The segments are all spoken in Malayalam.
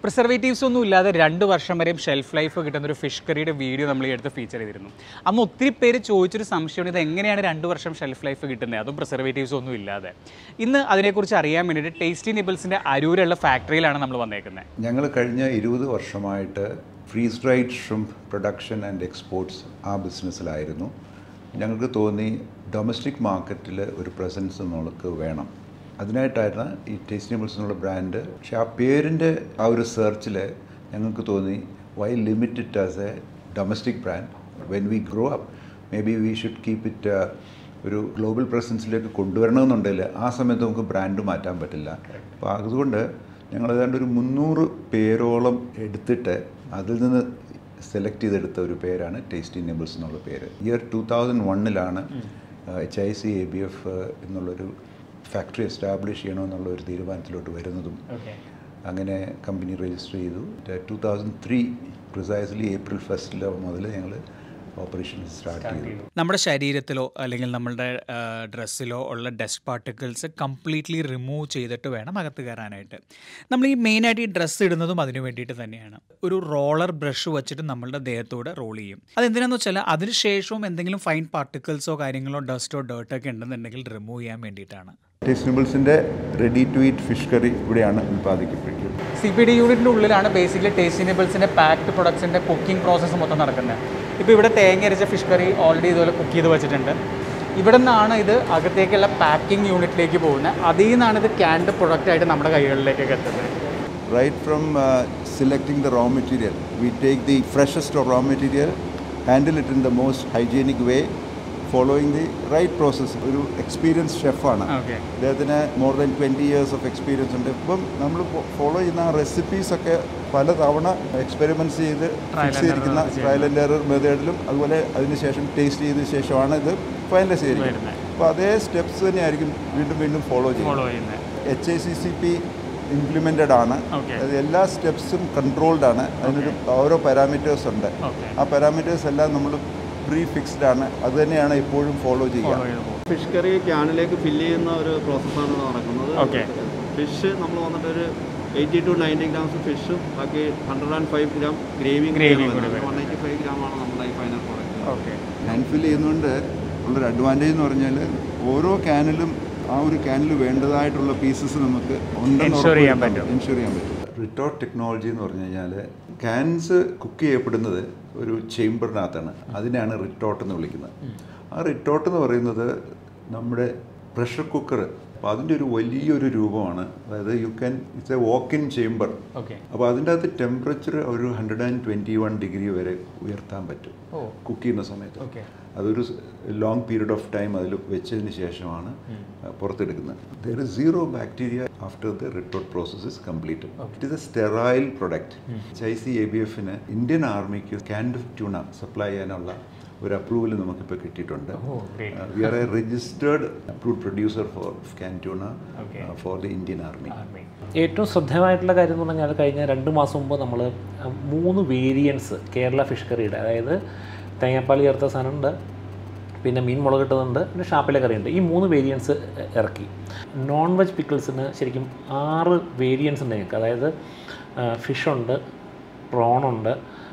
പ്രിസർവേറ്റീവ്സ് ഒന്നും ഇല്ലാതെ രണ്ട് വർഷം വരെയും ഷെൽഫ് ലൈഫ് കിട്ടുന്ന ഒരു ഫിഷ് കറിയുടെ വീഡിയോ നമ്മൾ ഈ അടുത്ത് ഫീച്ചർ ചെയ്തിരുന്നു അന്ന് ഒത്തിരി പേര് ചോദിച്ചൊരു സംശയമാണ് ഇത് എങ്ങനെയാണ് രണ്ട് വർഷം ഷെൽഫ് ലൈഫ് കിട്ടുന്നത് അതും പ്രിസർവേറ്റീവ്സ് ഒന്നും ഇല്ലാതെ ഇന്ന് അതിനെക്കുറിച്ച് അറിയാൻ വേണ്ടിയിട്ട് ടേസ്റ്റി നിബിൾസിൻ്റെ അരൂരുള്ള ഫാക്ടറിയിലാണ് നമ്മൾ വന്നേക്കുന്നത് ഞങ്ങൾ കഴിഞ്ഞ ഇരുപത് വർഷമായിട്ട് freeze dried shrimp production and exports ആ ബിസിനസ്സിലായിരുന്നു ഞങ്ങൾക്ക് തോന്നി ഡൊമസ്റ്റിക് മാർക്കറ്റിൽ ഒരു പ്രസൻസ് നമ്മൾക്ക് വേണം അതിനായിട്ടായിരുന്നു ഈ ടേസ്റ്റിബിൾസ് എന്നുള്ള ബ്രാൻഡ് പക്ഷെ ആ പേരിൻ്റെ ആ ഒരു സെർച്ചിൽ ഞങ്ങൾക്ക് തോന്നി why limit it as a domestic brand when we grow up maybe we should keep it ഒരു ഗ്ലോബൽ പ്രസൻസിലേക്ക് കൊണ്ടുവരണമെന്നുണ്ടെങ്കിൽ ആ സമയത്ത് നമുക്ക് ബ്രാൻഡ് മാറ്റാൻ പറ്റില്ല അപ്പോൾ അതുകൊണ്ട് ഞങ്ങൾ ഏതാണ്ട് ഒരു മുന്നൂറ് പേരോളം എടുത്തിട്ട് അതിൽ നിന്ന് സെലക്ട് ചെയ്തെടുത്ത ഒരു പേരാണ് ടേസ്റ്റി നെബിൾസ് എന്നുള്ള പേര് ഇയർ ടു തൗസൻഡ് വണ്ണിലാണ് H I C A B F എന്നുള്ളൊരു ഫാക്ടറി എസ്റ്റാബ്ലിഷ് ചെയ്യണമെന്നുള്ള ഒരു തീരുമാനത്തിലോട്ട് വരുന്നതും അങ്ങനെ കമ്പനി രജിസ്റ്റർ ചെയ്തു two thousand three precisely April ഫസ്റ്റിൽ മുതൽ ഞങ്ങൾ ഓപ്പറേഷൻ സ്റ്റാർട്ട് ചെയ്തു നമ്മുടെ ശരീരത്തിലോ അല്ലെങ്കിൽ നമ്മളുടെ ഡ്രസ്സിലോ ഉള്ള ഡസ്റ്റ് പാർട്ടിക്കിൾസ് കംപ്ലീറ്റ്ലി റിമൂവ് ചെയ്തിട്ട് വേണം അകത്ത് കയറാനായിട്ട് നമ്മൾ ഈ മെയിനായിട്ട് ഈ ഡ്രസ്സ് ഇടുന്നതും അതിന് വേണ്ടിയിട്ട് തന്നെയാണ് ഒരു റോളർ ബ്രഷ് വെച്ചിട്ട് നമ്മളുടെ ദേഹത്തോടെ റോൾ ചെയ്യും അതെന്തിനാന്ന് വെച്ചാൽ അതിനുശേഷവും എന്തെങ്കിലും ഫൈൻ പാർട്ടിക്കിൾസോ കാര്യങ്ങളോ ഡസ്റ്റോ ഡേർട്ടൊക്കെ ഉണ്ടെന്നുണ്ടെങ്കിൽ റിമൂവ് ചെയ്യാൻ വേണ്ടിയിട്ടാണ് ടേസ്റ്റിബിൾസിൻ്റെ ready to eat fish curry ഇവിടെയാണ് ഉൽപ്പാദിക്കപ്പെടുന്നത് സി പി ഡി യൂണിറ്റിൻ്റെ ഉള്ളിലാണ് ബേസിക്കലി ടേസ്റ്റിനബിൾസിൻ്റെ പാക്ഡ് പ്രൊഡക്ട്സിൻ്റെ കുക്കിംഗ് പ്രോസസ്സ് മൊത്തം നടക്കുന്നത് ഇപ്പോൾ ഇവിടെ തേങ്ങ അരച്ച ഫിഷ് കറി ഓൾറെഡി ഇതുപോലെ കുക്ക് ചെയ്ത് വെച്ചിട്ടുണ്ട് ഇവിടെ നിന്നാണ് ഇത് അകത്തേക്കുള്ള പാക്കിംഗ് യൂണിറ്റിലേക്ക് പോകുന്നത് അതിൽ നിന്നാണ് ഇത് ക്യാൻഡ് പ്രൊഡക്റ്റ് ആയിട്ട് നമ്മുടെ കൈകളിലേക്കൊക്കെ എത്തുന്നത് right from uh, selecting the raw material. We take the freshest of raw material, handle it in the most hygienic way, following the right process. ഒരു എക്സ്പീരിയൻസ് ഷെഫാണ് ഓക്കെ അദ്ദേഹത്തിന് more than twenty years of experience ഉണ്ട് ഇപ്പം നമ്മൾ ഫോളോ ചെയ്യുന്ന ആ റെസിപ്പീസ് ഒക്കെ പല തവണ എക്സ്പെരിമെൻറ്റ്സ് ചെയ്ത് ഫിക്സ് ചെയ്തിരിക്കുന്ന ട്രയൽ ആൻഡ് എറർ മെത്തേഡിലും അതുപോലെ അതിനുശേഷം ടേസ്റ്റ് ചെയ്തതിനു ശേഷമാണ് ഇത് ഫൈനലൈസ് ചെയ്തിരിക്കുന്നത് വരുന്നത് അപ്പോൾ അതേ സ്റ്റെപ്സ് തന്നെയായിരിക്കും വീണ്ടും വീണ്ടും ഫോളോ ചെയ്യുന്നത് ഫോളോ ചെയ്യുന്നത് H I C C P implemented ആണ് Okay. അത് എല്ലാ സ്റ്റെപ്സും കൺട്രോൾഡ് ആണ് അതിനൊരു ഓരോ പാരാമീറ്റേഴ്സ് ഉണ്ട് ഓക്കെ ആ പാരാമീറ്റേഴ്സ് എല്ലാം നമ്മൾ പ്രീ ഫിക്സ്ഡ് ആണ് അത് തന്നെയാണ് എപ്പോഴും ഫോളോ ചെയ്യുക ഫോളോ ചെയ്ത് പോകും ഫിഷ് കറി ക്യാനിലേക്ക് ഫില്ല് ചെയ്യുന്ന ഒരു പ്രോസസ്സാണ് നടക്കുന്നത് Okay. ഫിഷ് നമ്മൾ വന്നിട്ട് ഒരു എയ്റ്റി ടു നയൻറ്റി ഗ്രാംസ് ഫിഷും ബാക്കി ഹൺഡ്രഡ് ആൻഡ് ഫൈവ് ഗ്രാം ഗ്രേവിയും Gravy കൂടി വരും. വൺ എയ്റ്റി ഫൈവ് ഗ്രാം ആണ് നമ്മുടെ ഈ final product okay hand fill ചെയ്യുന്നതുകൊണ്ട് ഉള്ളൊരു അഡ്വാൻറ്റേജ് എന്ന് പറഞ്ഞാൽ ഓരോ ക്യാനിലും ആ ഒരു ക്യാനിൽ വേണ്ടതായിട്ടുള്ള പീസസ് നമുക്ക് Ensure ചെയ്യാൻ പറ്റും. എൻഷുർ ചെയ്യാൻ പറ്റും റിട്ടോർട്ട് ടെക്നോളജി എന്ന് പറഞ്ഞു കഴിഞ്ഞാൽ ക്യാൻസ് കുക്ക് ചെയ്യപ്പെടുന്നത് ഒരു ചേംബറിനകത്താണ് അതിനെയാണ് റിട്ടോർട്ട് എന്ന് വിളിക്കുന്നത് ആ റിട്ടോർട്ട് എന്ന് പറയുന്നത് നമ്മുടെ പ്രഷർ കുക്കർ അപ്പോൾ അതിൻ്റെ ഒരു വലിയൊരു രൂപമാണ് അതായത് you can it's a walk in chamber okay അപ്പോൾ അതിൻ്റെ അകത്ത് ടെമ്പറേച്ചർ ഒരു hundred and twenty one degree വരെ ഉയർത്താൻ പറ്റും ഓ കുക്ക് ചെയ്യുന്ന സമയത്ത് ഓക്കെ അതൊരു ലോങ് പീരീഡ് ഓഫ് ടൈം അതിൽ വെച്ചതിന് ശേഷമാണ് അഹ് പുറത്തെടുക്കുന്നത് there is zero bacteria after the retort process is complete it is a sterile product I C A B എഫിന് ഇന്ത്യൻ ആർമിക്ക് ക്യാൻഡ് ട്യൂണ സപ്ലൈ ചെയ്യാനുള്ള ഒരു അപ്രൂവൽ നമുക്കിപ്പോൾ കിട്ടിയിട്ടുണ്ട് oh great we are a registered approved producer for can tuna Okay. For the Indian army army ഏറ്റവും ശ്രദ്ധേയമായിട്ടുള്ള കാര്യം എന്ന് പറഞ്ഞാൽ കഴിഞ്ഞ രണ്ട് മാസം മുമ്പ് നമ്മൾ മൂന്ന് വേരിയൻസ് കേരള ഫിഷ് കറിയുടെ അതായത് തേങ്ങാപ്പാൽ ചേർത്ത സാധനമുണ്ട് പിന്നെ മീൻ മുളക് ഇട്ടതുണ്ട് പിന്നെ ഷാപ്പിലെ കറിയുണ്ട് ഈ മൂന്ന് വേരിയൻസ് ഇറക്കി നോൺ വെജ് പിക്കിൾസിന് ശരിക്കും ആറ് വേരിയൻസ് ഉണ്ട് ഞങ്ങൾക്ക് അതായത് ഫിഷുണ്ട് പ്രോണുണ്ട്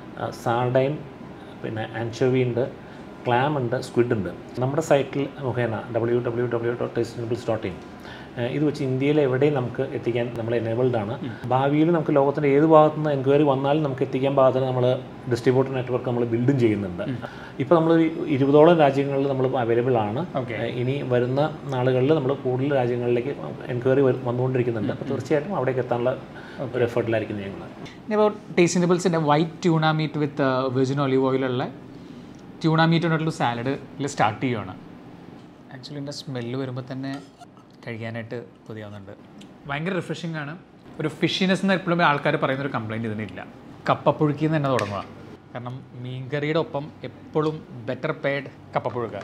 സാർഡൈൻ പിന്നെ ആൻച്ചോവി ഉണ്ട് ക്ലാം ഉണ്ട് സ്ക്വിഡ് ഉണ്ട് നമ്മുടെ സൈറ്റിൽ മുഖേന W W W dot taste dot in ഇത് വെച്ച് ഇന്ത്യയിൽ എവിടെയും നമുക്ക് എത്തിക്കാൻ നമ്മൾ എനേബിൾഡ് ആണ് ഭാവിയിൽ നമുക്ക് ലോകത്തിൻ്റെ ഏത് ഭാഗത്തു നിന്ന് എൻക്വയറി വന്നാലും നമുക്ക് എത്തിക്കാൻ പാകത്തിന് നമ്മൾ ഡിസ്ട്രിബ്യൂട്ടർ നെറ്റ്വർക്ക് നമ്മൾ ബിൽഡും ചെയ്യുന്നുണ്ട് ഇപ്പോൾ നമ്മൾ ഇരുപതോളം രാജ്യങ്ങളിൽ നമ്മൾ അവൈലബിൾ ആണ് Okay. ഏഹ് ഇനി വരുന്ന നാളുകളിൽ നമ്മൾ കൂടുതൽ രാജ്യങ്ങളിലേക്ക് എൻക്വയറി വന്നുകൊണ്ടിരിക്കുന്നുണ്ട് അപ്പോൾ തീർച്ചയായിട്ടും അവിടേക്ക് എത്താനുള്ള ഒരു എഫേർട്ടിലായിരിക്കും ഞങ്ങൾ ഇപ്പോൾ ടേസ്റ്റിനബിൾസിൻ്റെ white tuna meat with virgin olive ഓയിലുള്ള ട്യൂണ മീറ്റ് കൊണ്ടുള്ള സാലഡ് സ്റ്റാർട്ട് ചെയ്യുവാണ് ആക്ച്വലി എൻ്റെ സ്മെല്ല് വരുമ്പോൾ തന്നെ കഴിക്കാനായിട്ട് കൊതിയാവുന്നുണ്ട് ഭയങ്കര റിഫ്രഷിംഗ് ആണ് ഒരു ഫിഷിനെസ് എന്ന് എപ്പോഴും ആൾക്കാർ പറയുന്ന ഒരു കംപ്ലയിൻറ്റ് ഇതിനില്ല കപ്പപ്പുഴുക്കിൽ നിന്ന് തന്നെ തുടങ്ങുക കാരണം മീൻകറിയുടെ ഒപ്പം എപ്പോഴും ബെറ്റർ പെയ്ഡ് കപ്പപ്പുഴുക്ക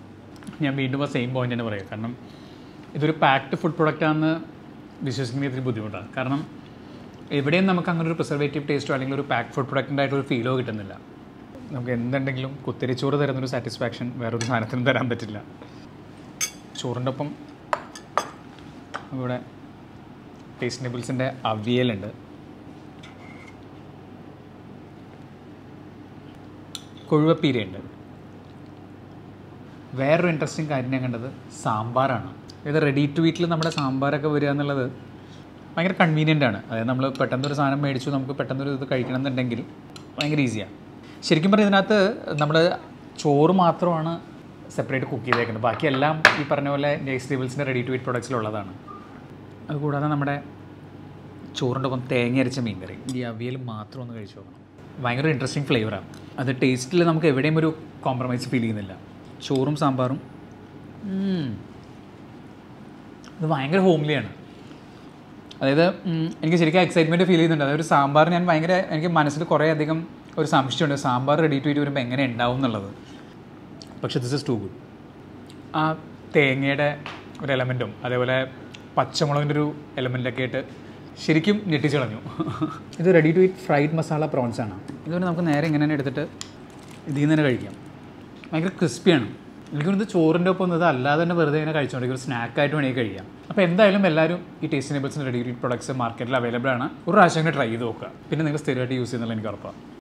ഞാൻ വീണ്ടും ആ സെയിം പോയിന്റ് തന്നെ പറയുക കാരണം ഇതൊരു പാക്ഡ് ഫുഡ് പ്രൊഡക്റ്റ് ആണെന്ന് വിശ്വസിക്കുന്നത് ഇത്തിരി ബുദ്ധിമുട്ടാണ് കാരണം എവിടെയും നമുക്ക് അങ്ങനെ ഒരു പ്രിസർവേറ്റീവ് ടേസ്റ്റോ അല്ലെങ്കിൽ ഒരു പാക്ക് ഫുഡ് പ്രൊഡക്റ്റിൻ്റെ ആയിട്ടൊരു ഫീലോ കിട്ടുന്നില്ല നമുക്ക് എന്തുണ്ടെങ്കിലും കുത്തിരിച്ചോറ് തരുന്നൊരു സാറ്റിസ്ഫാക്ഷൻ വേറൊരു സാധനത്തിനും തരാൻ പറ്റില്ല ചോറിൻ്റെ ഒപ്പം ഇവിടെ ടേസ്റ്റ് നിബിൾസിൻ്റെ അവിയലുണ്ട് കൊഴുവപ്പീരയുണ്ട് വേറൊരു ഇൻട്രസ്റ്റിംഗ് കാര്യം ഞാൻ കണ്ടത് സാമ്പാറാണ് അതായത് റെഡി ടു വീറ്റിൽ നമ്മുടെ സാമ്പാറൊക്കെ വരിക എന്നുള്ളത് ഭയങ്കര കൺവീനിയൻ്റ് ആണ് അതായത് നമ്മൾ പെട്ടെന്നൊരു സാധനം മേടിച്ചു നമുക്ക് പെട്ടെന്നൊരു ഇത് കഴിക്കണം എന്നുണ്ടെങ്കിൽ ഭയങ്കര ഈസിയാണ് ശരിക്കും പറഞ്ഞാൽ ഇതിനകത്ത് നമ്മൾ ചോറ് മാത്രമാണ് സെപ്പറേറ്റ് കുക്ക് ചെയ്തേക്കുന്നത് ബാക്കിയെല്ലാം ഈ പറഞ്ഞ പോലെ വെജിറ്റബിൾസിൻ്റെ റെഡി ടു വീറ്റ് പ്രൊഡക്ട്സിലുള്ളതാണ് അതുകൂടാതെ നമ്മുടെ ചോറിൻ്റെ ഒപ്പം തേങ്ങ അരച്ച മീൻകറി ഈ അവിയൽ മാത്രം ഒന്ന് കഴിച്ചു നോക്കണം ഭയങ്കര ഇൻട്രസ്റ്റിംഗ് ഫ്ലേവറാണ് അത് ടേസ്റ്റിൽ നമുക്ക് എവിടെയും ഒരു കോംപ്രമൈസ് ഫീൽ ചെയ്യുന്നില്ല ചോറും സാമ്പാറും ഉം. ഇത് ഭയങ്കര ഹോംലിയാണ് അതായത് ഉം, എനിക്ക് ശരിക്കും എക്സൈറ്റ്മെൻറ്റ് ഫീൽ ചെയ്യുന്നുണ്ട് അതായത് ഒരു സാമ്പാർ ഞാൻ ഭയങ്കര എനിക്ക് മനസ്സിൽ കുറേ അധികം ഒരു സംശയമുണ്ട് സാമ്പാർ റെഡി ടു ഇറ്റ് വരുമ്പോൾ എങ്ങനെ ഉണ്ടാവും എന്നുള്ളത് പക്ഷേ ദിസ് ഇസ് ടു ഗുഡ് ആ തേങ്ങയുടെ ഒരു എലമെൻറ്റും അതേപോലെ പച്ചമുളകിൻ്റെ ഒരു എലമെൻറ്റൊക്കെ ആയിട്ട് ശരിക്കും ഞെട്ടിച്ച് കളഞ്ഞു ഇത് ready to eat fried masala prawns ആണ് ഇതുകൊണ്ട് നമുക്ക് നേരെ ഇങ്ങനെ തന്നെ എടുത്തിട്ട് ഇതിൽ നിന്ന് തന്നെ കഴിക്കാം ഭയങ്കര ക്രിസ്പിയാണ് എനിക്ക് ഇത് ചോറിൻ്റെ ഒപ്പം ഇത് അല്ലാതെ തന്നെ വെറുതെ ഇങ്ങനെ കഴിച്ചുകൊണ്ട് ഒരു സ്നാക്കായിട്ട് വേണമെങ്കിൽ കഴിക്കാം അപ്പോൾ എന്തായാലും എല്ലാവരും ഈ ടേസ്റ്റ് നേബിൾസിൻ്റെ റെഡി ടു ഇറ്റ് പ്രൊഡക്ട്സ് മാർക്കറ്റിൽ അവൈലബിൾ ആണ് ഒരു പ്രാവശ്യം ട്രൈ ചെയ്ത് നോക്കുക പിന്നെ നിങ്ങൾ സ്ഥിരമായിട്ട് യൂസ് ചെയ്യുന്നുള്ള എനിക്ക് ഉറപ്പാണ്